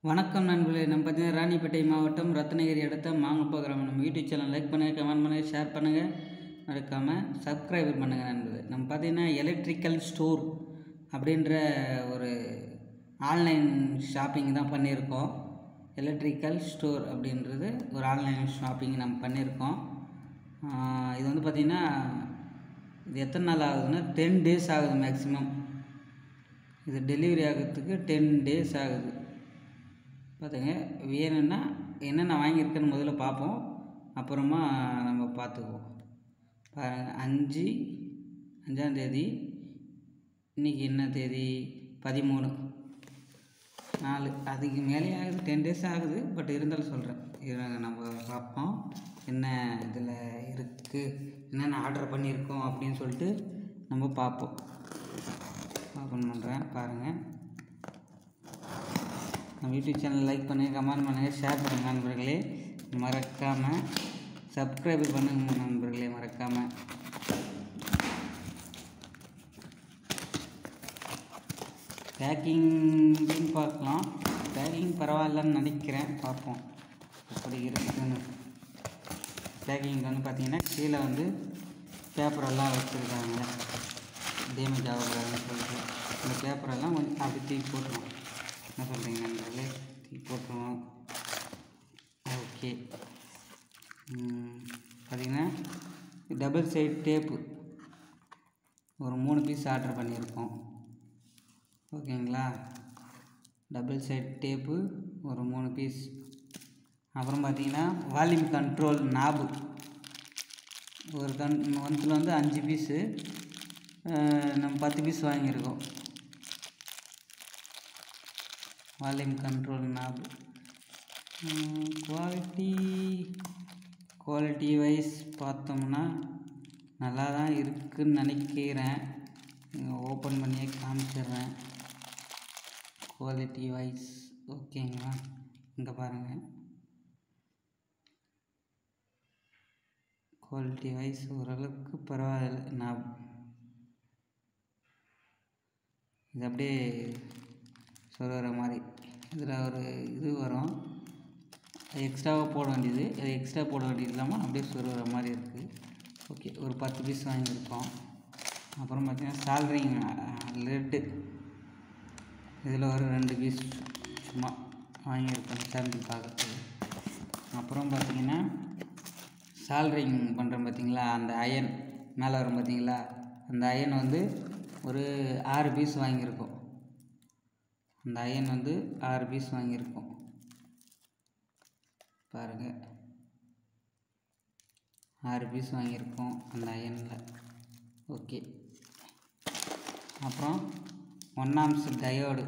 வணக்கம் நண்பர்களே நம்ம பார்த்தீங்கன்னா ராணிப்பேட்டை மாவட்டம் ரத்னகிரி அடுத்த மாங்கப்பா கிராமம் நம்ம யூடியூப் சேனல் லைக் பண்ணுங்கள் கமெண்ட் பண்ணுங்கள் ஷேர் பண்ணுங்கள் மறக்காமல் சப்ஸ்கிரைபர் பண்ணுங்கள் நண்பர்களே நம்ம பார்த்தீங்கன்னா எலக்ட்ரிக்கல் ஸ்டோர் அப்படின்ற ஒரு ஆன்லைன் ஷாப்பிங் தான் பண்ணியிருக்கோம் எலக்ட்ரிக்கல் ஸ்டோர் அப்படின்றது ஒரு ஆன்லைன் ஷாப்பிங் நம்ம பண்ணியிருக்கோம் ஆஹ் இது வந்து பார்த்திங்கன்னா இது எத்தனை நாள் ஆகுதுன்னா டென் டேஸ் ஆகுது மேக்ஸிமம் இது டெலிவரி ஆகிறதுக்கு டென் டேஸ் ஆகுது பார்த்துங்க வேணும்னா என்னென்ன வாங்கியிருக்கேன்னு முதல்ல பார்ப்போம் அப்புறமா நம்ம பார்த்துக்குவோம் பாருங்கள் அஞ்சு அஞ்சாந்தேதி இன்றைக்கி என்ன தேதி பதிமூணு நாலு அதுக்கு மேலே ஆகுது டென் டேஸ் ஆகுது பட் இருந்தாலும் சொல்கிறேன் இருங்க நம்ம பார்ப்போம் என்ன இதில் இருக்குது என்னென்ன ஆர்டர் பண்ணியிருக்கோம் அப்படின்னு சொல்லிட்டு நம்ம பார்ப்போம் ஓப்பன் பண்ணுறேன் பாருங்கள் நம்ம யூடியூப் சேனல் லைக் பண்ணுங்கள் கமெண்ட் பண்ணுங்கள் ஷேர் பண்ணுங்கள் நண்பர்களே மறக்காமல் சப்ஸ்கிரைப் பண்ணுங்க நண்பர்களே மறக்காமல் பேக்கிங்னு பார்க்கலாம் பேக்கிங் பரவாயில்லன்னு நினைக்கிறேன் பார்ப்போம் எப்படி இருக்குதுன்னு பேக்கிங் வந்து பார்த்தீங்கன்னா கீழே வந்து பேப்பரெல்லாம் வச்சுருக்காங்க டேமேஜ் ஆகக்கூடாதுன்னு சொல்லிட்டு இந்த பேப்பரெல்லாம் கொஞ்சம் அப்படி தூக்கி போட்டுருவோம் என்ன சொல்கிறீங்க நண்பர்களே தூக்கி போட்டுருவோம் ஓகே பார்த்தீங்கன்னா டபுள் சைட் டேப்பு ஒரு மூணு பீஸ் ஆர்டர் பண்ணியிருக்கோம் ஓகேங்களா டபுள் சைட் டேப்பு ஒரு மூணு பீஸ் அப்புறம் பார்த்தீங்கன்னா வால்யூம் கண்ட்ரோல் நாபு ஒரு கன் ஒன்றில் வந்து அஞ்சு பீஸு நம்ம பத்து பீஸ் வாங்கியிருக்கோம் volume control knob quality quality wise பார்த்தோம்னா நல்லா தான் இருக்குதுன்னு நினைக்கிறேன் ஓப்பன் பண்ணியே காமிச்சிடுறேன் குவாலிட்டி வைஸ் ஓகேங்களா இங்கே பாருங்கள் குவாலிட்டி வைஸ் ஓரளவுக்கு பரவாயில்ல நான் இது அப்படியே சொல்கிற மாதிரி இதில் ஒரு இது வரும் எக்ஸ்ட்ராவாக போட வேண்டியது அது எக்ஸ்ட்ரா போட வேண்டியது இல்லாமல் அப்படியே சொருகிற மாதிரி இருக்குது ஓகே ஒரு பத்து பீஸ் வாங்கியிருக்கோம் அப்புறம் பார்த்திங்கன்னா சால்ரிங் லெட்டு இதில் ஒரு ரெண்டு பீஸ் சும்மா வாங்கியிருக்கோம் சாம்பிள் பார்க்கறதுக்கு அப்புறம் பார்த்திங்கன்னா சால்ரிங் பண்ணுறோம் பார்த்தீங்களா அந்த அயன் மேலே வரும் பார்த்தீங்களா அந்த அயன் வந்து ஒரு ஆறு பீஸ் வாங்கியிருக்கோம் அந்த அயன் வந்து ஆறு பீஸ் வாங்கியிருக்கோம் பாருங்கள் ஆறு பீஸ் வாங்கியிருக்கோம் அந்த அயனில் ஓகே அப்புறம் ஒன்னாம்ஸு டயோடு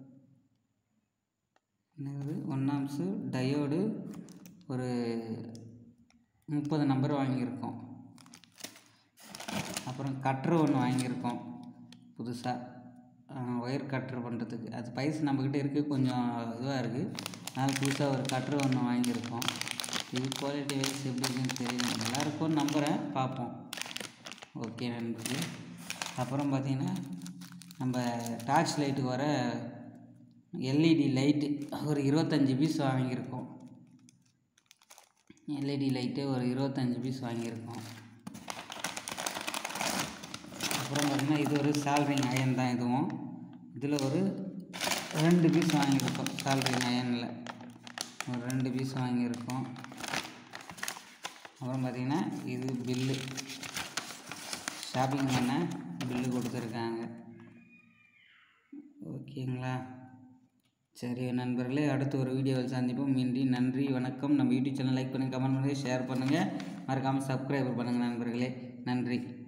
என்னது ஒன்னாம்ஸு டயோடு ஒரு முப்பது நம்பர் வாங்கியிருக்கோம் அப்புறம் கட்ரு ஒன்று வாங்கியிருக்கோம் புதுசாக ஒயர் கட்ரு பண்ணுறதுக்கு அது பைஸ் நம்மக்கிட்ட இருக்குது கொஞ்சம் இதுவாக இருக்குது அதனால் புதுசாக ஒரு கட்ரு ஒன்று வாங்கியிருக்கோம் இது குவாலிட்டி வைஸ் எப்படி இருக்குன்னு தெரியல நல்லா இருக்கும்னு நம்புகிறேன் பார்ப்போம் ஓகே நண்பர்களே அப்புறம் பார்த்திங்கன்னா நம்ம டார்ச் லைட்டுக்கு வர எல்இடி லைட்டு ஒரு இருபத்தஞ்சி பீஸ் வாங்கியிருக்கோம் எல்இடி லைட்டு ஒரு இருபத்தஞ்சி பீஸ் வாங்கியிருக்கோம் அப்புறம் பார்த்திங்கன்னா இது ஒரு சால்ரிங் அயன் தான் இதுவும் இதில் ஒரு ரெண்டு பீஸ் வாங்கியிருக்கோம் சால்ரிங் அயனில் ஒரு ரெண்டு பீஸ் வாங்கியிருக்கோம் அப்புறம் பார்த்திங்கன்னா இது பில்லு ஷாப்பிங் பண்ண பில்லு கொடுத்துருக்காங்க ஓகேங்களா சரி நண்பர்களே அடுத்த ஒரு வீடியோவில் சந்திப்போம் மீண்டி நன்றி வணக்கம் நம்ம யூடியூப் சேனல் லைக் பண்ணுங்கள் கமெண்ட் பண்ணுங்கள் ஷேர் பண்ணுங்கள் மறக்காமல் சப்ஸ்கிரைப் பண்ணுங்கள் நண்பர்களே நன்றி